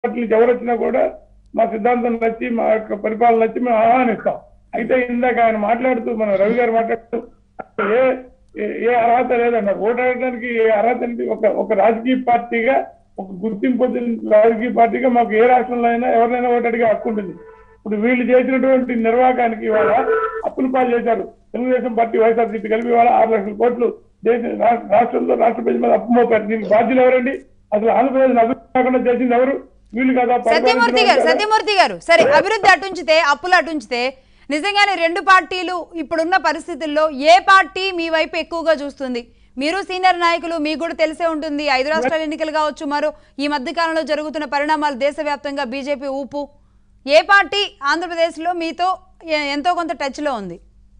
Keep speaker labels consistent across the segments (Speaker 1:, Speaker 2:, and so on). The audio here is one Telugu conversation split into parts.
Speaker 1: పార్టీ నుంచి ఎవరు వచ్చినా కూడా మా సిద్ధాంతం నచ్చి మా యొక్క పరిపాలన నచ్చి మేము ఆహ్వానిస్తాం అయితే ఇందాక ఆయన మాట్లాడుతూ మన రవి గారు మాట్లాడుతూ ఏ ఏ- ఏ అర్హత లేదన్నారు ఓటు అడగడానికి ఏ అర్హత అనేది ఒక ఒక రాజకీయ పార్టీగా ఒక గుర్తింపు వచ్చిన రాజకీయ పార్టీగా మాకు ఏ రాష్ట్రంలో అయినా ఎవరినైనా ఓటు అడిగే హక్కు ఉంటుంది ఇప్పుడు వీళ్ళు చేసినటువంటి నిర్వాహకానికి ఇవాళ అప్పులు పాలు చేశారు తెలుగుదేశం పార్టీ వైఎస్ఆర్సీపీ కలిపి ఇవాళ ఆరు లక్షల కోట్లు దేశ రా- రాష్ట్రంలో రాష్ట్ర ప్రజల మీద అప్పు మోపారు దీనికి బాధ్యులు ఎవరండి అసలు ఆంధ్రప్రదేశ్ అభివృద్ధి కాకుండా చేసింది ఎవరు వీళ్ళు కదా
Speaker 2: సత్యమూర్తి గారు
Speaker 1: పరిపాలించిన
Speaker 2: సత్యమూర్తి గారు సరే అభివృద్ధి అటుంచితే అప్పులు అటుంచితే నిజంగానే రెండు పార్టీలు ఇప్పుడున్న పరిస్థితుల్లో ఏ పార్టీ మీ వైపు ఎక్కువగా చూస్తుంది మీరు సీనియర్ నాయకులు మీకు కూడా తెలిసే ఉంటుంది ఐదు రాష్ట్రాల ఎన్నికలు కావచ్చు మరో ఈ మధ్య కాలంలో జరుగుతున్న పరిణామాలు దేశవ్యాప్తంగా బీజేపీ ఊపు ఏ పార్టీ ఆంధ్రప్రదేశ్లో మీతో ఎ- ఎంతో కొంత టచ్లో ఉంది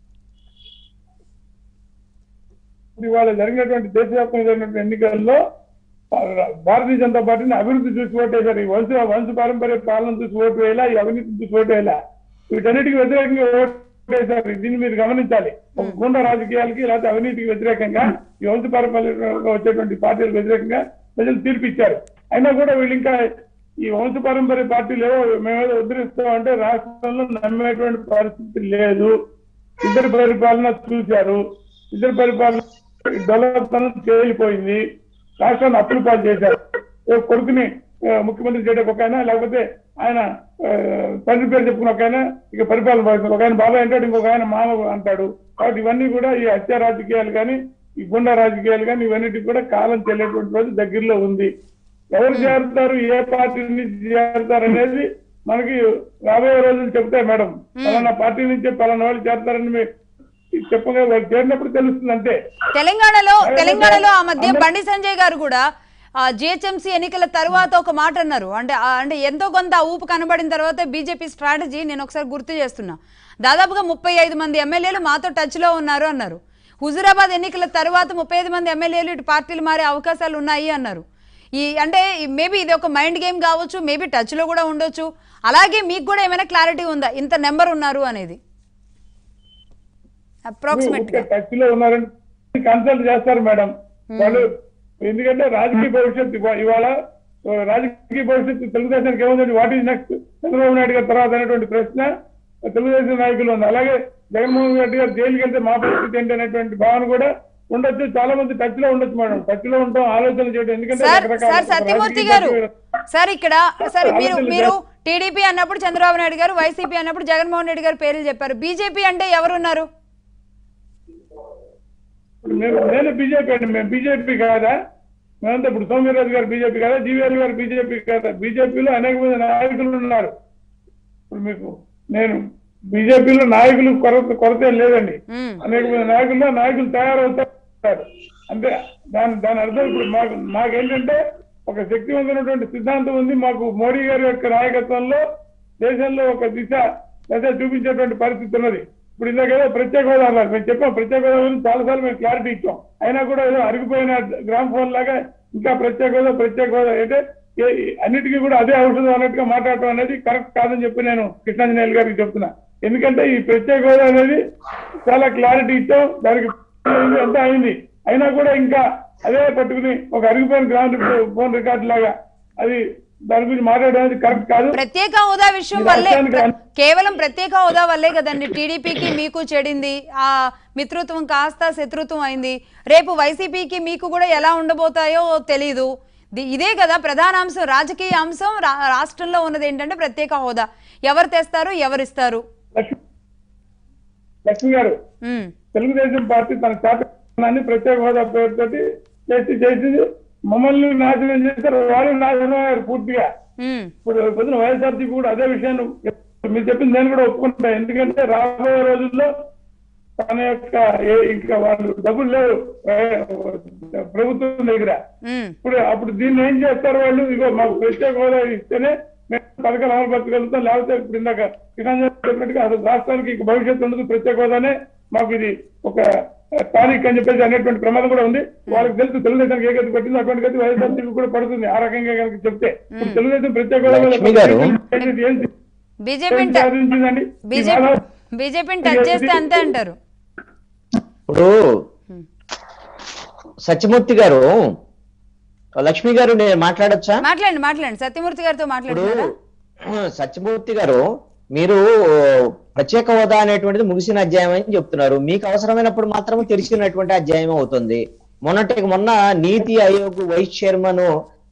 Speaker 1: ఇవాళ జరిగినటువంటి దేశవ్యాప్తంగా జరిగినటువంటి ఎన్నికల్లో భారతీయ జనతా పార్టీని అభివృద్ధి చూసి ఓటేశారు ఈ వంశ వంశ పారంపర్య పాలన చూసి ఓటు వేయాల ఈ అవినీతి చూసి ఓటు వేయాల వీటన్నిటికి వ్యతిరేకంగా ఓటు వేశారు దీన్ని మీరు గమనించాలి ఒక గుండ రాజకీయాలకి లేకపోతే అవినీతికి వ్యతిరేకంగా ఈ వంశ పారంపర్యంగా వచ్చేటువంటి పార్టీలకు వ్యతిరేకంగా ప్రజలు తీర్పు ఇచ్చారు అయినా కూడా వీళ్ళు ఇంకా ఈ వంశ పారంపర్య పార్టీలు ఏవో మేమేదో ఉద్ధరిస్తామంటే రాష్ట్రంలో నమ్మేటువంటి పరిస్థితి లేదు ఇద్దరు పరిపాలన చూశారు ఇద్దరు పరిపాలన డెవలప్తనం తేలిపోయింది రాష్ట్రాన్ని అప్పులు పాలు చేశారు ఓ కొడుకుని ఆ, ముఖ్యమంత్రి చేయడానికి ఒక ఆయన లేకపోతే ఆయన ఆ, తండ్రి పేరు చెప్పుకున్న ఒక ఆయన ఇక పరిపాలన భావిస్తారు ఒక ఆయన బాబాయ్ అంటాడు ఇంకొక ఆయన మామ అంటాడు కాబట్టి ఇవన్నీ కూడా ఈ హత్య రాజకీయాలు కానీ ఈ గుండా రాజకీయాలు కానీ ఇవన్నిటికి కూడా కాలం చెల్లేటువంటి రోజు దగ్గరలో ఉంది ఎవరు చేరుతారు ఏ పార్టీ నుంచి చేరుతారు అనేది మనకి రాబోయే రోజులు చెప్తాయి మేడం పలానా పార్టీ నుంచి పలానా వాళ్ళు చేరుతారని మీ- చెప్పగా వాళ్ళు చేరినప్పుడు తెలుస్తుంది అంతే
Speaker 2: తెలంగాణలో తెలంగాణలో ఆ మధ్య బండి సంజయ్ గారు కూడా జిహెచ్ఎంసీ ఎన్నికల తర్వాత ఒక మాట అన్నారు అంటే ఆ- అంటే ఎంతో కొంత ఆ ఊపు కనబడిన తర్వాత బీజేపీ స్ట్రాటజీ నేను ఒకసారి గుర్తు చేస్తున్నా దాదాపుగా ముప్పై ఐదు మంది ఎమ్మెల్యేలు మాతో టచ్లో ఉన్నారు అన్నారు హుజురాబాద్ ఎన్నికల తర్వాత ముప్పై ఐదు మంది ఎమ్మెల్యేలు ఇటు పార్టీలు మారే అవకాశాలు ఉన్నాయి అన్నారు ఈ అంటే మేబీ ఇది ఒక మైండ్ గేమ్ కావచ్చు మేబీ టచ్లో కూడా ఉండొచ్చు అలాగే మీకు కూడా ఏమైనా క్లారిటీ ఉందా ఇంత నెంబర్ ఉన్నారు అనేది అప్రాక్సిమేట్గా
Speaker 1: టచ్ లో ఉన్నారని కన్సల్ట్ చేస్తారు మేడం వాళ్ళు ఎందుకంటే రాజకీయ భవిష్యత్తు ఇవా- ఇవాళ ఆ, రాజకీయ భవిష్యత్తు తెలుగుదేశానికి ఏముందండి what is next Chandrababu Naidu గారి తర్వాత అనేటువంటి ప్రశ్న తెలుగుదేశం నాయకులు ఉంది అలాగే జగన్మోహన్ రెడ్డి గారు జైలుకి వెళ్తే మా పరిస్థితి ఏంటి అనేటువంటి భావన కూడా ఉండొచ్చు చాలా మంది టచ్ లో ఉండొచ్చు మేడం టచ్ లో ఉంటాం ఆలోచన చేయడం ఎందుకంటే
Speaker 2: సార్
Speaker 1: రకరకాల
Speaker 2: సార్ సత్యమూర్తి
Speaker 1: రాజకీయ
Speaker 2: గారు
Speaker 1: పార్టీలు-
Speaker 2: సార్ ఇక్కడ సార్ మీరు
Speaker 1: ఆలోచనలు
Speaker 2: మీరు టీడీపీ అన్నప్పుడు చంద్రబాబు నాయుడు గారు వైసీపీ అన్నప్పుడు జగన్మోహన్ రెడ్డి గారు పేర్లు చెప్పారు బీజేపీ అంటే ఎవరున్నారు
Speaker 1: ఇప్పుడు మేము నేను బీజేపీ అండి మేము బీజేపీ కాదా మేమంతా ఇప్పుడు సౌమ్యరాజు గారు బీజేపీ కాదా జీవీఆర్ గారు బీజేపీ కాదా బీజేపీలో అనేక మంది నాయకులు ఉన్నారు ఇప్పుడు మీకు నేను బీజేపీలో నాయకులు కొరత కొరత ఏం లేదండి
Speaker 2: మ్మ్.
Speaker 1: అనేక మంది నాయకుల్లో నాయకులు తయారవుతారు అంటే దాని దాని అర్థం ఇప్పుడు మాకు మాకేంటంటే ఒక శక్తివంతమైనటువంటి సిద్ధాంతం ఉంది మాకు మోడీ గారి యొక్క నాయకత్వంలో దేశంలో ఒక దిశ దశ చూపించేటువంటి పరిస్థితి ఉన్నది ఇప్పుడు ఇందాక ఏదో ప్రత్యేక హోదా అన్నారు మేము చెప్పాం ప్రత్యేక హోదా గురించి చాలాసార్లు మేము క్లారిటీ ఇచ్చాం అయినా కూడా ఏదో అరిగిపోయిన గ్రామ్ ఫోన్ లాగా ఇంకా ప్రత్యేక హోదా ప్రత్యేక హోదా అంటే ఏ- అన్నిటికీ కూడా అదే ఔషధం అన్నట్టుగా మాట్లాడటం అనేది కరెక్ట్ కాదని చెప్పి నేను కృష్ణాంజనేయులు గారికి చెప్తున్నా ఎందుకంటే ఈ ప్రత్యేక హోదా అనేది చాలా క్లారిటీ ఇచ్చాం దానికి అయింది, అంతా అయింది అయినా కూడా ఇంకా అదే పట్టుకుని ఒక అరిగిపోయిన గ్రాండ్ ఫోన్ రికార్డు లాగా అది దాని గురించి మాట్లాడడం అనేది కరెక్ట్ కాదు
Speaker 2: ప్రత్యేక హోదా విషయం
Speaker 1: ఈ
Speaker 2: వల్లే
Speaker 1: రాష్ట్రానికి
Speaker 2: ప్ర-
Speaker 1: అన్-
Speaker 2: కేవలం ప్రత్యేక హోదా వల్లే కదండి టీడీపీకి మీకు చెడింది ఆ మిత్రత్వం కాస్త శత్రుత్వం అయింది రేపు వైసీపీకి మీకు కూడా ఎలా ఉండబోతాయో తెలీదు ది- ఇదే కదా ప్రధాన అంశం రాజకీయ అంశం రా- రాష్ట్రంలో ఉన్నది ఏంటంటే ప్రత్యేక హోదా ఎవరు తెస్తారు ఎవరిస్తారు
Speaker 1: లక్ష్మి లక్ష్మి గారు
Speaker 2: ఉమ్,
Speaker 1: తెలుగుదేశం పార్టీ తన శాతాన్ని ప్రత్యేక హోదా పేరుతోటి చేసి చేసి మమ్మల్ని నాశనం చేశారు వాళ్ళు నాశనం అయ్యారు పూర్తిగా
Speaker 2: ఉమ్,
Speaker 1: ఇప్పుడు పొద్దున వైఎస్ఆర్సీపీ కూడా అదే విషయాన్ని మీరు చెప్పింది నేను కూడా ఒప్పుకుంటా ఎందుకంటే రాబోయే రోజుల్లో తన యొక్క ఏ- ఇంకా వాళ్ళు డబ్బులు లేవు ఏ- ప్రభుత్వం దగ్గర
Speaker 2: ఉమ్.
Speaker 1: ఇప్పుడు అప్పుడు దీన్ని ఏం చేస్తారు వాళ్ళు ఇగో మాకు ప్రత్యేక హోదా ఇస్తేనే మేము పథకాలు అమలుపరచగలుగుతాం లేకపోతే ఇప్పుడు ఇందాక కిసాన్ చెప్పినట్టుగా అసలు రాష్ట్రానికి ఇంక భవిష్యత్తు ఉండదు ప్రత్యేక హోదానే మాకు ఇది ఒక టానిక్ అని చెప్పేసి అనేటువంటి ప్రమాదం కూడా ఉంది వాళ్ళకి తెలుసు తెలుగుదేశానికి ఏ గతి పట్టిందో అటువంటి గతి వైఎస్ఆర్సీపీ కూడా పడుతుంది ఆ రకంగా కనుక చెప్తే ఇప్పుడు తెలుగుదేశం ప్రత్యేక హోదా మీద
Speaker 3: లక్ష్మి గారు.
Speaker 1: ఏంటి- ఏంటి
Speaker 2: బీజేపీని
Speaker 1: ఏం
Speaker 2: ట-
Speaker 1: సాధించిందండి ఈ
Speaker 2: బీజేపీ
Speaker 1: మానవ-
Speaker 2: బీజేపీని టచ్ చేస్తే అంతే అంటారు
Speaker 3: ఇప్పుడు సత్యమూర్తి గారు లక్ష్మి గారు నేను మాట్లాడొచ్చా
Speaker 2: మాట్లాడండి మాట్లాడండి సత్యమూర్తి గారితో
Speaker 3: ఇప్పుడు
Speaker 2: మాట్లాడుతున్నారా
Speaker 3: సత్యమూర్తి గారు మీరు ప్రత్యేక హోదా అనేటువంటిది ముగిసిన అధ్యాయం అని చెప్తున్నారు మీకు అవసరమైనప్పుడు మాత్రం తెరిచినటువంటి అధ్యాయం అవుతుంది మొన్నటికి మొన్న నీతి ఆయోగ్ వైస్ చైర్మన్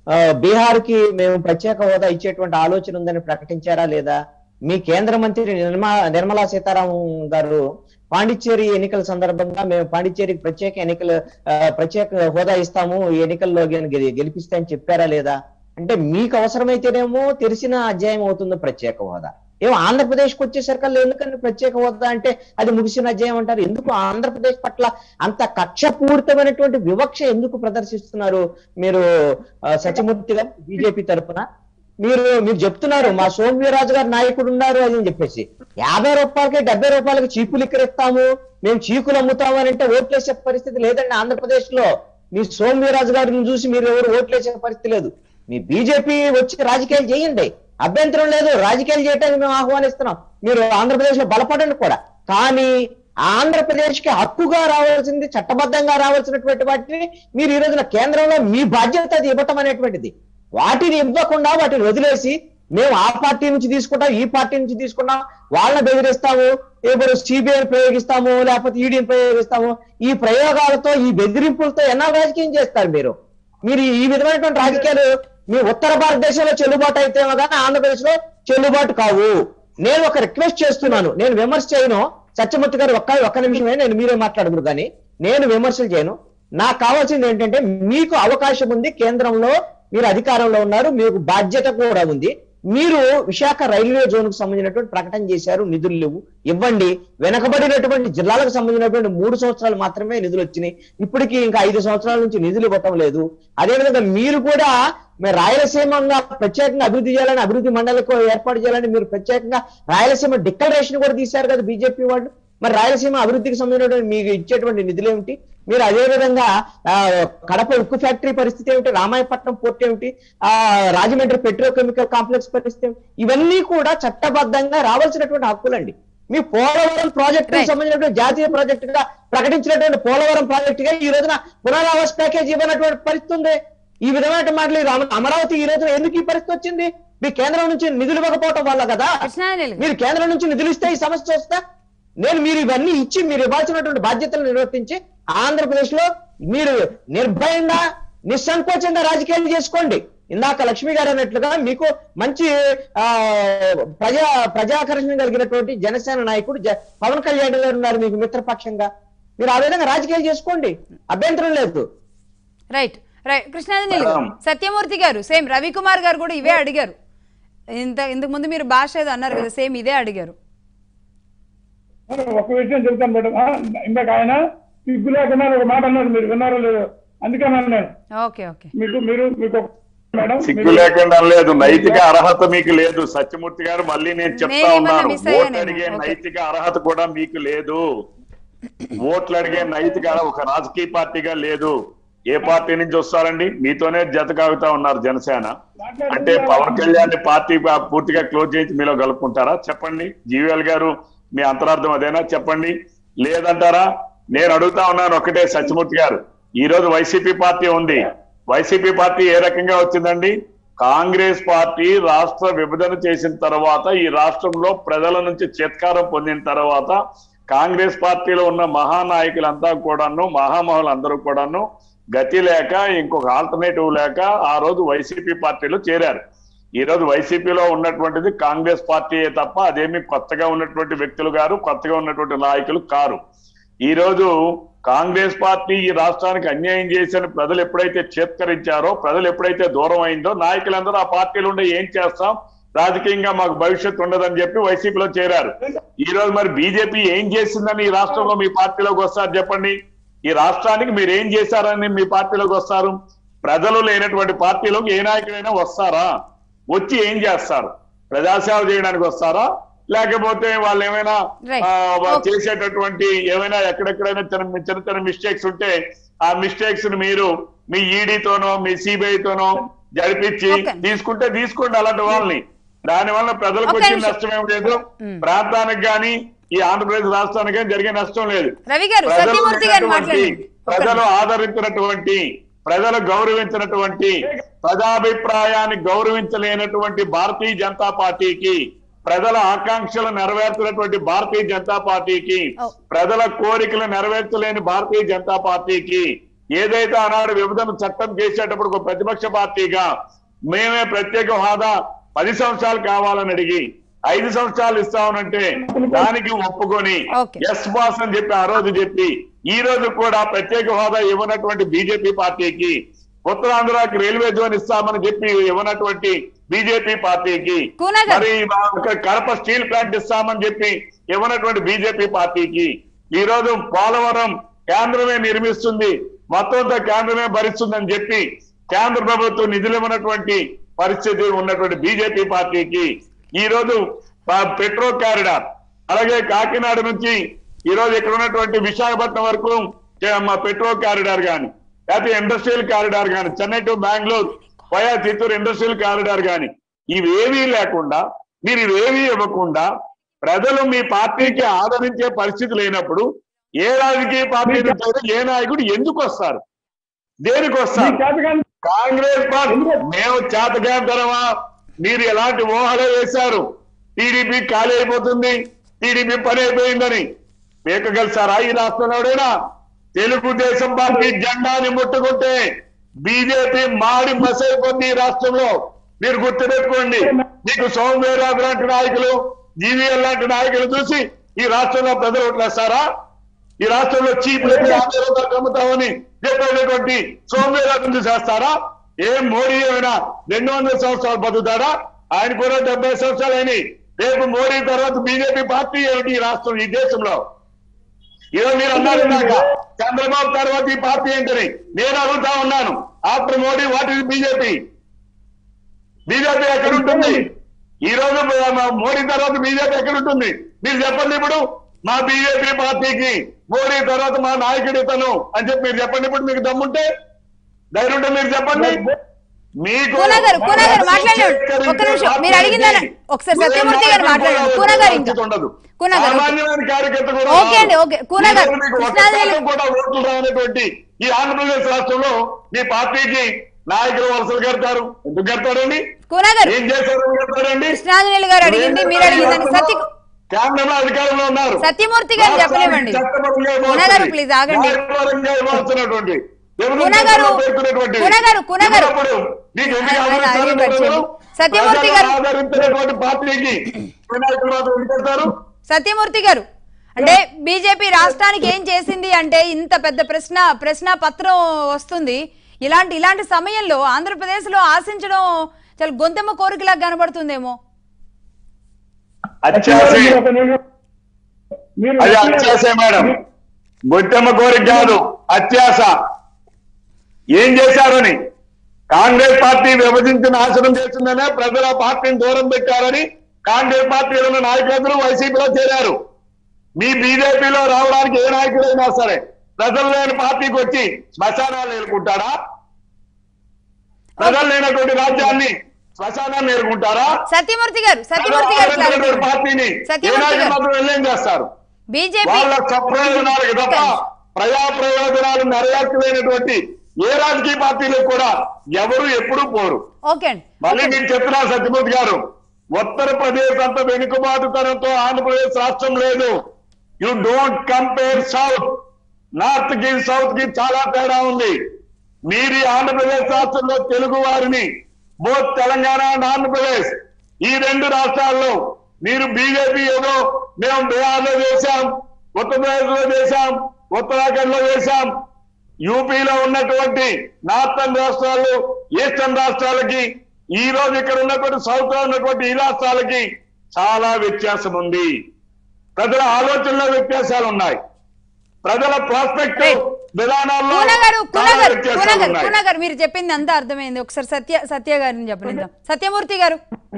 Speaker 3: బీహార్ కి మేము ప్రత్యేక హోదా ఇచ్చేటువంటి ఆలోచన ఉందని ప్రకటించారా లేదా మీ కేంద్ర మంత్రి నిర్మా నిర్మలా సీతారామన్ గారు పాండిచ్చేరి ఎన్నికల సందర్భంగా మేము పాండిచ్చేరికి ప్రత్యేక ఎన్నికలు ఆ, ప్రత్యేక హోదా ఇస్తాము ఈ ఎన్నికల్లో గెలి- గెలిపిస్తే అని చెప్పారా లేదా అంటే మీకు అవసరమైతేనేమో తెరిచిన అధ్యాయం అవుతుంది ప్రత్యేక హోదా ఏమో ఆంధ్రప్రదేశ్ కు వచ్చేసరికల్లా ఎందుకంటే ప్రత్యేక హోదా అంటే అది ముగిసిన అధ్యాయం అంటారు ఎందుకు ఆంధ్రప్రదేశ్ పట్ల అంత కక్షపూరితమైనటువంటి వివక్ష ఎందుకు ప్రదర్శిస్తున్నారు మీరు ఆ, సత్యమూర్తి గారు బీజేపీ తరపున మీరు మీరు చెప్తున్నారు మా సోమవీరాజు గారు నాయకుడు ఉన్నారు అని చెప్పేసి యాభై రూపాయలకి డెబ్బై రూపాయలకి చీపులు ఇక్కడిస్తాము మేము చీకులు అమ్ముతాము అని అంటే ఓట్లేసే పరిస్థితి లేదండి ఆంధ్రప్రదేశ్ లో మీ సోమవీరాజు గారిని చూసి మీరు ఎవరు ఓట్లేసే పరిస్థితి లేదు మీ బీజేపీ వచ్చి రాజకీయాలు చేయండి అభ్యంతరం లేదు రాజకీయాలు చేయడానికి మేము ఆహ్వానిస్తున్నాం మీరు ఆంధ్రప్రదేశ్ లో బలపడండి కూడా కానీ ఆంధ్రప్రదేశ్ కి హక్కుగా రావాల్సింది చట్టబద్ధంగా రావాల్సినటువంటి వాటిని మీరు ఈ రోజున కేంద్రంలో మీ బాధ్యత అది ఇవ్వటం అనేటువంటిది వాటిని ఇవ్వకుండా వాటిని వదిలేసి మేము ఆ పార్టీ నుంచి తీసుకుంటాం ఈ పార్టీ నుంచి తీసుకుంటాం వాళ్ళని బెదిరిస్తాము ఇప్పుడు సిబిఐ ప్రయోగిస్తాము లేకపోతే ఈడీని ప్రయోగిస్తాము ఈ ప్రయోగాలతో ఈ బెదిరింపులతో ఎన్నో రాజకీయం చేస్తారు మీరు మీరు ఈ విధమైనటువంటి రాజకీయాలు మీ ఉత్తర భారతదేశంలో చెల్లుబాటు అయితే కానీ ఆంధ్రప్రదేశ్ లో చెల్లుబాటు కావు నేను ఒక రిక్వెస్ట్ చేస్తున్నాను నేను విమర్శ చేయను సత్యమూర్తి గారు ఒక్క ఒక్క నిమిషమే నేను మీరే మాట్లాడదురు కానీ నేను విమర్శలు చేయను నాకు కావాల్సింది ఏంటంటే మీకు అవకాశం ఉంది కేంద్రంలో మీరు అధికారంలో ఉన్నారు మీకు బాధ్యత కూడా ఉంది మీరు విశాఖ రైల్వే జోన్ కు సంబంధించినటువంటి ప్రకటన చేశారు నిధులు లేవు ఇవ్వండి వెనకబడినటువంటి జిల్లాలకు సంబంధించినటువంటి మూడు సంవత్సరాలు మాత్రమే నిధులు వచ్చినాయి ఇప్పటికి ఇంకా ఐదు సంవత్సరాల నుంచి నిధులు ఇవ్వటం లేదు అదేవిధంగా మీరు కూడా మీరు రాయలసీమంగా ప్రత్యేకంగా అభివృద్ధి చేయాలని అభివృద్ధి మండలకు ఏర్పాటు చేయాలని మీరు ప్రత్యేకంగా రాయలసీమ డిక్లరేషన్ కూడా తీశారు కదా బీజేపీ వాళ్ళు మరి రాయలసీమ అభివృద్ధికి సంబంధించినటువంటి మీకు ఇచ్చేటువంటి నిధులు ఏమిటి మీరు అదే విధంగా ఆ, కడప ఉక్కు ఫ్యాక్టరీ పరిస్థితి ఏమిటి రామాయపట్నం పోర్ట్ ఏమిటి ఆ రాజమండ్రి పెట్రోకెమికల్ కాంప్లెక్స్ పరిస్థితి ఏమిటి ఇవన్నీ కూడా చట్టబద్ధంగా రావాల్సినటువంటి హక్కులండి మీ పోలవరం ప్రాజెక్టు
Speaker 2: Right.
Speaker 3: సంబంధించినటువంటి జాతీయ ప్రాజెక్టు గా ప్రకటించినటువంటి పోలవరం ప్రాజెక్టు గా ఈ రోజున పునరావాస ప్యాకేజ్ ఇవ్వనటువంటి పరిస్థితి ఉంది ఈ విధమైన మాటలు ఈ రామ- అమరావతి ఈ రోజున ఎందుకు ఈ పరిస్థితి వచ్చింది మీ కేంద్రం నుంచి నిధులు ఇవ్వకపోవటం వల్ల కదా
Speaker 2: కృష్ణాంజలి గారు
Speaker 3: మీరు కేంద్రం నుంచి నిధులు ఇస్తే ఈ సమస్య వస్తా నేను మీరు ఇవన్నీ ఇచ్చి మీరు ఇవ్వాల్సినటువంటి బాధ్యతలు నిర్వర్తించి ఆంధ్రప్రదేశ్ లో మీరు నిర్భయంగా నిస్సంకోచంగా రాజకీయాలు చేసుకోండి ఇందాక లక్ష్మి గారు అన్నట్లుగా మీకు మంచి ఆ ప్రజా ప్రజాకర్షణ కలిగినటువంటి జనసేన నాయకుడు జ- పవన్ కళ్యాణ్ గారు ఉన్నారు మీకు మిత్రపక్షంగా మీరు ఆ విధంగా రాజకీయాలు చేసుకోండి అభ్యంతరం లేదు
Speaker 2: రైట్ రైట్ కృష్ణాంజలి గారు
Speaker 4: మేడం.
Speaker 2: సత్యమూర్తి గారు సేమ్ రవికుమార్ గారు కూడా ఇవే అడిగారు ఇంత ఇంతకు ముందు మీరు భాష ఏదో అన్నారు కదా సేమ్ ఇదే అడిగారు
Speaker 1: మరి ఒక విషయం చెప్తాను మేడం ఆ, ఇందాక ఆయన సిగ్గు లేకుండా ఒక మాట అన్నారు మీరు విన్నారో లేదో అందుకని అన్నాను
Speaker 2: ఓకే ఓకే
Speaker 1: మీకు మీరు మీకు ఒక- మేడం
Speaker 4: సిగ్గు
Speaker 1: మీరు-
Speaker 4: లేకుండా లేదు నైతిక అర్హత మీకు లేదు సత్యమూర్తి గారు మళ్ళీ నేను చెప్తా
Speaker 2: నేను ఏమన్నా
Speaker 4: ఉన్నాను
Speaker 2: మిస్ అయ్యానేమో.
Speaker 4: ఓట్లు అడిగే
Speaker 2: ఓకే.
Speaker 4: నైతిక అర్హత కూడా మీకు లేదు ఓట్లు అడిగే నైతిక అర్హత ఒక రాజకీయ పార్టీగా లేదు ఏ పార్టీ నుంచి వస్తారండి మీతోనే జత కాగుతా ఉన్నారు జనసేన అంటే పవన్ కళ్యాణ్ ని పార్టీ పా- పూర్తిగా క్లోజ్ చేసి మీలో కలుపుకుంటారా చెప్పండి జీవీఎల్ గారు మీ అంతరార్థం అదేనా చెప్పండి లేదంటారా నేను అడుగుతా ఉన్నాను ఒకటే సత్యమూర్తి గారు ఈ రోజు వైసీపీ పార్టీ ఉంది వైసీపీ పార్టీ ఏ రకంగా వచ్చిందండి కాంగ్రెస్ పార్టీ రాష్ట్ర విభజన చేసిన తర్వాత ఈ రాష్ట్రంలో ప్రజల నుంచి చేత్కారం పొందిన తర్వాత కాంగ్రెస్ పార్టీలో ఉన్న మహానాయకులంతా కూడాను మహామహులందరూ కూడాను గతి లేక ఇంకొక ఆల్టర్నేటివ్ లేక ఆ రోజు వైసీపీ పార్టీలో చేరారు ఈ రోజు వైసీపీలో ఉన్నటువంటిది కాంగ్రెస్ పార్టీయే తప్ప అదేమి కొత్తగా ఉన్నటువంటి వ్యక్తులు గారు కొత్తగా ఉన్నటువంటి నాయకులు కారు ఈ రోజు కాంగ్రెస్ పార్టీ ఈ రాష్ట్రానికి అన్యాయం చేసిన ప్రజలు ఎప్పుడైతే చేత్కరించారో ప్రజలు ఎప్పుడైతే దూరం అయిందో నాయకులందరూ ఆ పార్టీలు ఉండే ఏం చేస్తాం రాజకీయంగా మాకు భవిష్యత్తు ఉండదని చెప్పి వైసీపీలో చేరారు ఈ రోజు మరి బీజేపీ ఏం చేసిందని ఈ రాష్ట్రంలో మీ పార్టీలోకి వస్తారు చెప్పండి ఈ రాష్ట్రానికి మీరు ఏం చేశారని మీ పార్టీలోకి వస్తారు ప్రజలు లేనటువంటి పార్టీలోకి ఏ నాయకుడైనా వస్తారా వచ్చి ఏం చేస్తారు ప్రజాసేవ చేయడానికి వస్తారా లేకపోతే వాళ్ళు ఏమైనా
Speaker 2: Right.
Speaker 4: ఆ, వాళ్ళు
Speaker 2: Okay.
Speaker 4: చేసేటటువంటి ఏమైనా ఎక్కడెక్కడైనా చిన్న చిన్న చిన్న మిస్టేక్స్ ఉంటే ఆ మిస్టేక్స్ ని మీరు మీ ఈడీతోనో మీ సిబిఐ తోనో జరిపించి
Speaker 2: Okay.
Speaker 4: తీసుకుంటే తీసుకోండి అలాంటి వాళ్ళని దాని వల్ల ప్రజలకు
Speaker 2: ఒక
Speaker 4: వచ్చిన
Speaker 2: నిమిషం.
Speaker 4: నష్టం ఏం లేదు
Speaker 2: Hmm.
Speaker 4: ప్రాంతానికి గాని ఈ ఆంధ్రప్రదేశ్ రాష్ట్రానికి గాని జరిగే నష్టం లేదు
Speaker 2: రవి గారు
Speaker 4: ప్రజలు
Speaker 2: సత్యమూర్తి గారు
Speaker 4: ఉన్నటువంటి-
Speaker 2: మాట్లాడండి ఒక్క
Speaker 4: ప్రజలు
Speaker 2: నిమిషం.
Speaker 4: ఆదరించినటువంటి ప్రజలు గౌరవించినటువంటి ప్రజాభిప్రాయాన్ని గౌరవించలేనటువంటి భారతీయ జనతా పార్టీకి ప్రజల ఆకాంక్షలు నెరవేర్చినటువంటి భారతీయ జనతా పార్టీకి
Speaker 2: ఓ.
Speaker 4: ప్రజల కోరికలు నెరవేర్చలేని భారతీయ జనతా పార్టీకి ఏదైతే ఆనాడు విభజన చట్టం చేసేటప్పుడు ఒక ప్రతిపక్ష పార్టీగా మేమే ప్రత్యేక హోదా పది సంవత్సరాలు కావాలని అడిగి ఐదు సంవత్సరాలు ఇస్తామనంటే దానికి ఒప్పుకొని
Speaker 2: Okay.
Speaker 4: ఎస్ బాస్ అని చెప్పి ఆ రోజు చెప్పి ఈ రోజు కూడా ప్రత్యేక హోదా ఇవ్వనటువంటి బీజేపీ పార్టీకి ఉత్తరాంధ్రకి రైల్వే జోన్ ఇస్తామని చెప్పి ఇవ్వనటువంటి బీజేపీ పార్టీకి
Speaker 2: కూనగర్.
Speaker 4: మరి మా ఒక కడప స్టీల్ ప్లాంట్ ఇస్తామని చెప్పి ఇవ్వనటువంటి బీజేపీ పార్టీకి ఈ రోజు పోలవరం కేంద్రమే నిర్మిస్తుంది మొత్తంతో కేంద్రమే భరిస్తుందని చెప్పి కేంద్ర ప్రభుత్వం నిధులు ఇవ్వనటువంటి పరిస్థితి ఉన్నటువంటి బీజేపీ పార్టీకి ఈ రోజు ప- పెట్రో కారిడార్ అలాగే కాకినాడ నుంచి ఈ రోజు ఇక్కడ ఉన్నటువంటి విశాఖపట్నం వరకు చే- మా పెట్రో కారిడార్ గాని లేకపోతే ఇండస్ట్రియల్ కారిడార్ గాని Chennai to Bengaluru via Chittoor industrial corridor గాని ఇవేవీ లేకుండా మీరు ఇవేవీ ఇవ్వకుండా ప్రజలు మీ పార్టీకి ఆదరించే పరిస్థితి లేనప్పుడు ఏ రాజకీయ పార్టీ నుంచి అయినా ఏ నాయకుడు ఎందుకు వస్తారు దేనికి
Speaker 1: మీ
Speaker 4: వస్తారు
Speaker 1: చేతకాని
Speaker 4: కాంగ్రెస్ పార్టీ మేము చేతకాంతరమా మీరు ఎలాంటి ఊహలు వేశారు టీడీపీ ఖాళీ అయిపోతుంది టీడీపీ పని అయిపోయిందని మేకగలిసారా ఈ రాష్ట్రంలో ఎవడైనా తెలుగుదేశం పార్టీ జెండాని ముట్టుకుంటే బీజేపీ మాడి మసైపోతుంది ఈ రాష్ట్రంలో మీరు గుర్తుపెట్టుకోండి మీకు సోమవీరాజు లాంటి నాయకులు జీవీఎల్ లాంటి నాయకులు చూసి ఈ రాష్ట్రంలో ప్రజలు ఓట్లేస్తారా ఈ రాష్ట్రంలో చీప్ రేట్లు యాభై రూపాయలు అమ్ముతామని చెప్పేటటువంటి సోమవీరాజు చేస్తారా ఏం మోడీ ఏమైనా రెండు వందల సంవత్సరాలు బతుకుతాడా ఆయన కూడా డెబ్బై సంవత్సరాలు అయినాయి రేపు మోడీ తర్వాత బీజేపీ పార్టీ ఏమిటి ఈ రాష్ట్రం ఈ దేశంలో ఈరోజు మీరు అన్నారు ఇందాక చంద్రబాబు తర్వాత ఈ పార్టీ ఏంటని నేను అడుగుతా ఉన్నాను after Modi what is BJP BJP ఎక్కడ ఉంటుంది ఈ రోజు మా- మోడీ తర్వాత బీజేపీ ఎక్కడ ఉంటుంది మీరు చెప్పండి ఇప్పుడు మా బీజేపీ పార్టీకి మోడీ తర్వాత మా నాయకుడు ఇతను అని చెప్పి మీరు చెప్పండి ఇప్పుడు మీకు దమ్ముంటే ధైర్యం ఉంటే మీరు చెప్పండి మీకు
Speaker 2: కూనా గారు, కూనా గారు మాట్లాడండి. ఒక్క నిమిషం. మీరు అడిగిందని ఒకసారి సత్యమూర్తి గారు మాట్లాడండి. కూనా గారు ఇంకా.
Speaker 4: ఉండదు
Speaker 2: కూనా గారు, ఓకే.
Speaker 4: సామాన్యమైన కార్యకర్త కూడా
Speaker 2: ఓకే అండి, ఓకే. కూనా గారు,
Speaker 4: ఈ రోజు మీకు ఒక్క
Speaker 2: కృష్ణాదేవి-
Speaker 4: శాతం కూడా ఓట్లు రానటువంటి ఈ ఆంధ్రప్రదేశ్ రాష్ట్రంలో మీ పార్టీకి నాయకులు వలసలు కడతారు ఎందుకు కడతారండి
Speaker 2: కూనా గారు
Speaker 4: ఏం చేశారు కడతారండి
Speaker 2: కృష్ణాంజనేయులు గారు అడిగింది మీరు అడిగిందని సత్య
Speaker 4: కేంద్రంలో అధికారంలో ఉన్నారు
Speaker 2: సత్యమూర్తి గారు చెప్పనివ్వండి.
Speaker 4: చట్టపరంగా
Speaker 2: కూనా గారు, ప్లీజ్ ఆగండి.
Speaker 4: న్యాయపరంగా ఇవ్వాల్సినటువంటి ఎవరు
Speaker 2: కూనా గారు,
Speaker 4: పేర్కొన్నటువంటి
Speaker 2: కూనా గారు, కూనా గారు.
Speaker 4: ఇవ్వనప్పుడు మీకు ఎందుకు
Speaker 2: ఆయన
Speaker 4: ఆదరిస్తారు
Speaker 2: అదే కట్
Speaker 4: ప్రజలు?
Speaker 2: చేయండి. సత్యమూర్తి
Speaker 4: ప్రజలు
Speaker 2: గారు.
Speaker 4: ఆదరించినటువంటి పార్టీకి వినాయకులు మాత్రం ఎందుకు వెళ్తారు
Speaker 2: సత్యమూర్తి గారు అంటే బీజేపీ రాష్ట్రానికి ఏం చేసింది అంటే ఇంత పెద్ద ప్రశ్న ప్రశ్న పత్రం వస్తుంది ఇలాంటి ఇలాంటి సమయంలో ఆంధ్రప్రదేశ్ లో ఆశించడం చాలా గొంతెమ్మ కోరికలాగా కనబడుతుందేమో
Speaker 4: అత్యాసే
Speaker 1: మీరు ఒక నిమిషం. మీరు
Speaker 4: అది అత్యాసే మేడం గొట్టెమ్మ కోరిక కాదు అత్యాస ఏం చేశారని కాంగ్రెస్ పార్టీ విభజించి నాశనం చేసిందనే ప్రజల పార్టీని దూరం పెట్టారని కాంగ్రెస్ పార్టీలో ఉన్న నాయకులందరూ వైసీపీలో చేరారు మీ బీజేపీలో రావడానికి ఏ నాయకుడైనా సరే ప్రజలు లేని పార్టీకి వచ్చి శ్మశానాలు నేర్కుంటారా ప్రజలు లేనటువంటి రాజ్యాన్ని శ్మశానాన్ని నేర్కుంటారా
Speaker 2: సత్యమూర్తి గారు సత్యమూర్తి గారు
Speaker 4: ప్రజలు పార్టీని ఏ
Speaker 2: సత్యమూర్తి
Speaker 4: నాయకుడు
Speaker 2: గారు
Speaker 4: మాత్రం వెళ్ళేం చేస్తారు
Speaker 2: బీజేపీ
Speaker 4: వాళ్ళ సప్రయోజనాలకు తప్ప ప్రజా ప్రయోజనాలు నెరవేర్చలేనటువంటి ఏ రాజకీయ పార్టీలకు కూడా ఎవరు ఎప్పుడు పోరు
Speaker 2: ఓకే అండి
Speaker 4: మళ్ళీ మీకు చెప్తున్నా సత్యమూర్తి గారు ఉత్తరప్రదేశ్ అంత వెనుకబాటుతనంతో ఆంధ్రప్రదేశ్ రాష్ట్రం లేదు you don't compare south north కి సౌత్ కి చాలా తేడా ఉంది మీరు ఈ ఆంధ్రప్రదేశ్ రాష్ట్రంలో తెలుగు వారిని బోత్ తెలంగాణ అండ్ ఆంధ్రప్రదేశ్ ఈ రెండు రాష్ట్రాల్లో మీరు బీజేపీ ఏదో మేము బీహార్ లో చేశాం ఉత్తరప్రదేశ్ లో చేశాం ఉత్తరాఖండ్ లో చేశాం యూపీలో ఉన్నటువంటి నార్థన్ రాష్ట్రాలు ఈస్టర్న్ రాష్ట్రాలకి ఈ రోజు ఇక్కడ ఉన్నటువంటి సౌత్ లో ఉన్నటువంటి ఈ రాష్ట్రాలకి చాలా వ్యత్యాసం ఉంది ప్రజల ఆలోచనలో వ్యత్యాసాలు ఉన్నాయి ప్రజల ప్రాస్పెక్ట్
Speaker 2: Right.
Speaker 4: విధానాల్లో
Speaker 2: కూన గారు కూన
Speaker 4: చాలా
Speaker 2: గారు కూన
Speaker 4: వ్యత్యాసాలు
Speaker 2: గారు
Speaker 4: ఉన్నాయి
Speaker 2: కూన గారు మీరు చెప్పింది అంతా అర్థమైంది ఒకసారి సత్య సత్య గారిని చెప్పనిద్దాం సత్యమూర్తి గారు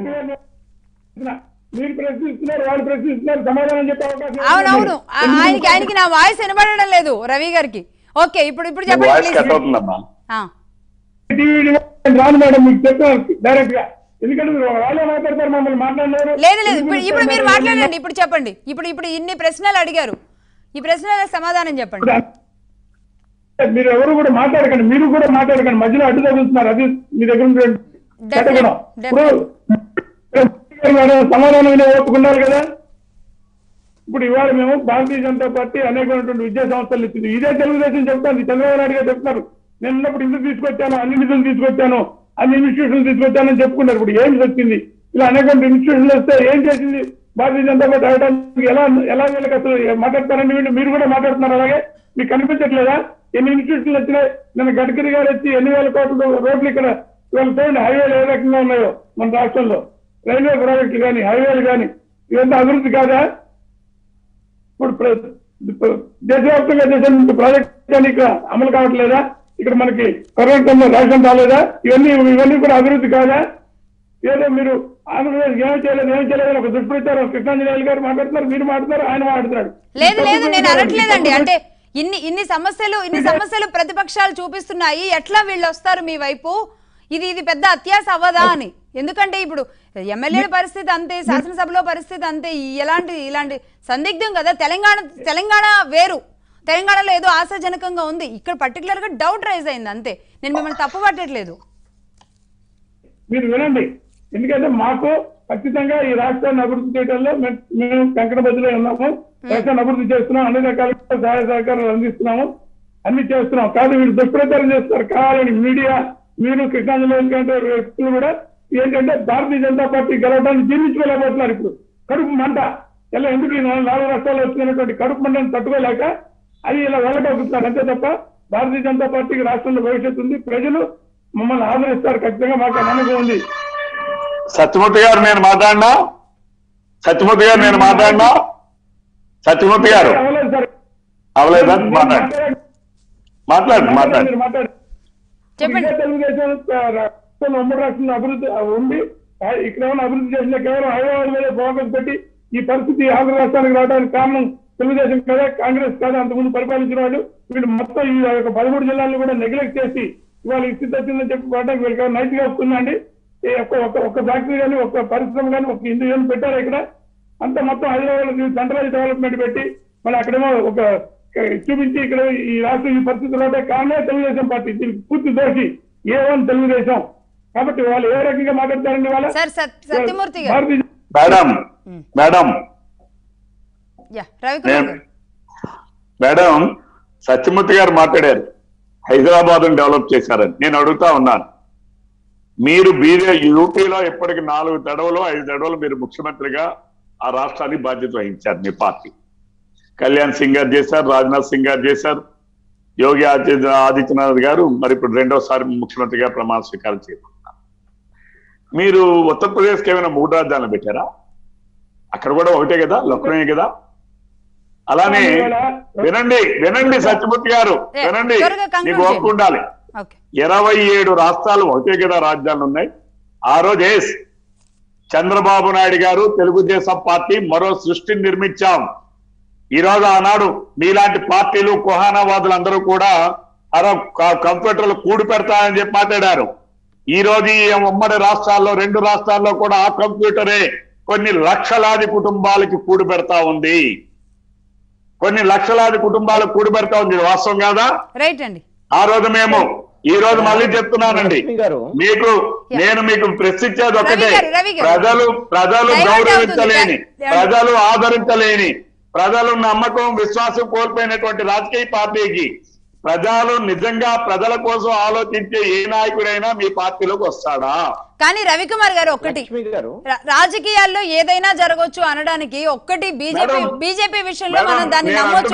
Speaker 1: మీరు ప్రశ్నిస్తున్నారు వాళ్ళు ప్రశ్నిస్తున్నారు సమాధానం చెప్పే అవకాశం
Speaker 2: అవునవును ఆ- ఆయనకి ఆయనకి నా వాయిస్ వినబడడం లేదు రవి గారికి ఓకే ఇప్పుడు ఇప్పుడు చెప్పండి
Speaker 4: వాయిస్
Speaker 2: ప్లీజ్
Speaker 4: కట్ అవుతుందమ్మా
Speaker 2: ఆ.
Speaker 1: టీవీ రాను మేడం మీకు చెప్తాను డైరెక్ట్ గా ఎందుకంటే మీరు వాళ్ళే మాట్లాడతారు మమ్మల్ని మాట్లాడినారు
Speaker 2: లేదు లేదు ఇప్పుడు ఇప్పుడు మీరు మాట్లాడండి ఇప్పుడు చెప్పండి ఇప్పుడు ఇప్పుడు ఇన్ని ప్రశ్నలు అడిగారు ఈ ప్రశ్నలకు సమాధానం చెప్పండి
Speaker 1: మీరు ఎవరు కూడా మాట్లాడకండి మీరు కూడా మాట్లాడకండి మధ్యలో అడ్డు తగులుతున్నారు అది మీ దగ్గర ఉండే చెడ్డగుణం. ఇప్పుడు మేడం సమాధానం వినే ఓపిక ఉండాలి కదా ఇప్పుడు ఇవాళ మేము భారతీయ జనతా పార్టీ అనేకమైనటువంటి విద్యా సంస్థలు ఇచ్చింది ఇదే తెలుగుదేశం చెప్తాను చంద్రబాబు నాయుడు గారు చెప్తున్నారు నేను ఉన్నప్పుడు ఇందుకు తీసుకొచ్చాను అన్ని నిధులు తీసుకొచ్చాను అన్ని ఇన్స్టిట్యూషన్లు తీసుకొచ్చానని చెప్పుకున్నారు ఇప్పుడు ఏం వచ్చింది ఇలా అనేక ఇన్స్టిట్యూషన్లు వస్తే ఏం చేసింది భారతీయ జనతా పార్టీ అవడానికి ఎలా ఎలా వీళ్ళకి అసలు మాట్లాడతారండి వీళ్ళు మీరు కూడా మాట్లాడుతున్నారు అలాగే మీకు కనిపించట్లేదా ఎన్ని ఇన్స్టిట్యూషన్లు వచ్చినాయి నేను గడ్కరీ గారు వచ్చి ఎన్ని వేల కోట్ల రోడ్లు ఇక్కడ ఇవాళ చూడండి హైవేలు ఏ రకంగా ఉన్నాయో మన రాష్ట్రంలో రైల్వే ప్రాజెక్టులు కానీ హైవేలు కానీ ఇవంతా అభివృద్ధి కాదా ఇప్పుడు ప్ర- ఇప్పుడు దేశవ్యాప్తంగా చేసిన ప్రాజెక్ట్ కానీ ఇక్కడ అమలు కావట్లేదా ఇక్కడ మనకి కరోనా టైంలో రేషన్ రాలేదా ఇవన్నీ ఇవన్నీ కూడా అభివృద్ధి కాదా ఏదో మీరు ఆంధ్రప్రదేశ్ ఏం చేయలేదు ఏం చేయలేదు ఒక దుష్ప్రచారం కృష్ణాంజనేయులు గారు మాట్లాడుతున్నారు మీరు మాట్లాడుతున్నారు ఆయన మాట్లాడుతున్నాడు
Speaker 2: లేదు లేదు నేను అనట్లేదండి అంటే ఇన్ని ఇన్ని సమస్యలు ఇన్ని సమస్యలు ప్రతిపక్షాలు చూపిస్తున్నాయి ఎట్లా వీళ్ళు వస్తారు మీ వైపు ఇది ఇది పెద్ద అత్యాస అవ్వదా అని ఎందుకంటే ఇప్పుడు ఎమ్మెల్యేల పరిస్థితి అంతే శాసనసభలో పరిస్థితి అంతే ఈ- ఎలాంటి ఇలాంటి సందిగ్ధం కదా తెలంగాణ తెలంగాణ వేరు తెలంగాణలో ఏదో ఆశాజనకంగా ఉంది ఇక్కడ పర్టికులర్ గా డౌట్ రైజ్ అయింది అంతే నేను మిమ్మల్ని తప్పు పట్టట్లేదు
Speaker 1: మీరు వినండి ఎందుకంటే మాకు ఖచ్చితంగా ఈ రాష్ట్రాన్ని అభివృద్ధి చేయడంలో మేము మేము కంకణబద్దులో ఉన్నాము రాష్ట్రాన్ని అభివృద్ధి చేస్తున్నాం అన్ని రకాల సహాయ సహకారాలు అందిస్తున్నాము అన్ని చేస్తున్నాం కాదు వీళ్ళు దుష్ప్రచారం చేస్తారు కావాలని మీడియా మీరు కృష్ణాంజలి కంటే వ్యక్తులు కూడా ఏంటంటే భారతీయ జనతా పార్టీ గెలవడానికి జీర్ణించుకోలేకపోతున్నారు ఇప్పుడు కడుపు మంట ఇలా ఎందుకు ఈ నాలుగు నాలుగు రాష్ట్రాల్లో వచ్చినటువంటి కడుపు మంటను తట్టుకోలేక అది ఇలా వెళ్ళగలుగుతున్నారు అంతే తప్ప భారతీయ జనతా పార్టీకి రాష్ట్రంలో భవిష్యత్తు ఉంది ప్రజలు మమ్మల్ని ఆదరిస్తారు ఖచ్చితంగా మాకు ఆ నమ్మకం ఉంది
Speaker 4: సత్యమూర్తి గారు నేను మాట్లాడినా సత్యమూర్తి గారు నేను మాట్లాడినా సత్యమూర్తి గారు
Speaker 1: అవ్వలేదు సార్
Speaker 4: అవలేదా మాట్లాడు మాట్లాడు మాట్లాడు
Speaker 1: మీరు మాట్లాడండి.
Speaker 2: చెప్పండి.
Speaker 1: ఇదే తెలుగుదేశం ఆ, రాష్ట్రంలో ఉమ్మడి రాష్ట్రంలో అభివృద్ధి ఆ, ఉండి ఆ, ఇక్కడ ఏమైనా అభివృద్ధి చేసిన కేవలం హైదరాబాద్ మీద ఫోకస్ పెట్టి ఈ పరిస్థితి ఆంధ్ర రాష్ట్రానికి రావడానికి కారణం తెలుగుదేశం కదా కాంగ్రెస్ కాదా అంతకుముందు పరిపాలించిన వాళ్ళు వీళ్ళు మొత్తం ఈ యొక్క పదమూడు జిల్లాలను కూడా నెగ్లెక్ట్ చేసి ఇవాళ ఈ స్థితి వచ్చిందని చెప్పి పోవడానికి వీళ్ళకి ఏమైనా నైతిగా వస్తుందండి ఈ ఒక్క ఒక్క ఒక్క ఫ్యాక్టరీ కానీ ఒక్క పరిశ్రమ కానీ ఒక ఇందు కానీ పెట్టారు ఇక్కడ అంత మొత్తం హైదరాబాద్ సెంట్రలైజ్ డెవలప్మెంట్ పెట్టి మళ్ళీ అక్కడేమో ఒక చూపించి ఇక్కడ ఈ రాష్ట్రం ఈ పరిస్థితుల్లో ఉంటే కారణమే తెలుగుదేశం పార్టీ దీనికి పూర్తి దోషి ఏ వన్ తెలుగుదేశం కాబట్టి వాళ్ళు ఏ రకంగా మాట్లాడతారండి వాళ్ళ
Speaker 2: సార్ సత్- సత్యమూర్తి గారు
Speaker 1: Bharatiya
Speaker 4: madam madam
Speaker 2: yeah Ravikumar
Speaker 4: నేను
Speaker 2: గారు
Speaker 4: మేడం సత్యమూర్తి గారు మాట్లాడారు హైదరాబాద్ డెవలప్ చేశారని నేను అడుగుతా ఉన్నాను మీరు బీజే యూపీలో ఇప్పటికి నాలుగు తడవలు ఐదు తడవలు మీరు ముఖ్యమంత్రిగా ఆ రాష్ట్రానికి బాధ్యత వహించారు మీ పార్టీ కళ్యాణ్ సింగ్ గారు చేశారు రాజ్నాథ్ సింగ్ గారు చేశారు యోగి ఆదిత్య ఆదిత్యనాథ్ గారు మరి ఇప్పుడు రెండోసారి ముఖ్యమంత్రిగా ప్రమాణ స్వీకారం చేసుకుంటున్నారు మీరు ఉత్తరప్రదేశ్కి ఏమైనా మూడు రాజధానులు పెట్టారా అక్కడ కూడా ఒకటే కదా లక్నోయే కదా అలానే వినండి వినండి సత్యమూర్తి గారు
Speaker 2: ఏ,
Speaker 4: వినండి
Speaker 2: త్వరగా conclude
Speaker 4: మీకు ఓపిక
Speaker 2: చేయండి.
Speaker 4: ఉండాలి
Speaker 2: ఓకే
Speaker 4: ఇరవై ఏడు రాష్ట్రాలు ఒకే కదా రాజ్యాలు ఉన్నాయి ఆ రోజు ఎస్ చంద్రబాబు నాయుడు గారు తెలుగుదేశం పార్టీ మరో సృష్టిని నిర్మించాం ఈ రోజు ఆనాడు మీలాంటి పార్టీలు కుహానావాదులు అందరూ కూడా అర క- కంప్యూటర్లు కూడి పెడతాయని చెప్పి మాట్లాడారు ఈ రోజు ఈ ఉమ్మడి రాష్ట్రాల్లో రెండు రాష్ట్రాల్లో కూడా ఆ కంప్యూటరే కొన్ని లక్షలాది కుటుంబాలకి కూడి పెడతా ఉంది కొన్ని లక్షలాది కుటుంబాలకు కూడి పెడతా ఉంది ఇది వాస్తవం కాదా
Speaker 2: రైట్ అండి
Speaker 4: ఆ రోజు మేము ఈ రోజు మళ్ళీ చెప్తున్నానండి
Speaker 3: లక్ష్మి గారు.
Speaker 4: మీకు నేను మీకు ప్రశ్నించేది ఒకటే
Speaker 2: రవి గారు, రవి గారు.
Speaker 4: ప్రజలు ప్రజలు
Speaker 2: Divert
Speaker 4: గౌరవించలేని
Speaker 2: అవుతుంది.
Speaker 4: ప్రజలు ఆదరించలేని ప్రజలు నమ్మకం విశ్వాసం కోల్పోయినటువంటి రాజకీయ పార్టీకి ప్రజలు నిజంగా ప్రజల కోసం ఆలోచించే ఏ నాయకుడైనా మీ పార్టీలోకి వస్తాడా
Speaker 2: కానీ రవికుమార్ గారు ఒక్కటి
Speaker 3: లక్ష్మి గారు
Speaker 2: రా- రాజకీయాల్లో ఏదైనా జరగవచ్చు అనడానికి ఒక్కటి బీజేపీ
Speaker 4: మేడం,
Speaker 2: బీజేపీ విషయంలో
Speaker 4: మేడం,
Speaker 2: మనం దాన్ని
Speaker 4: నేను
Speaker 2: నమ్మొచ్చు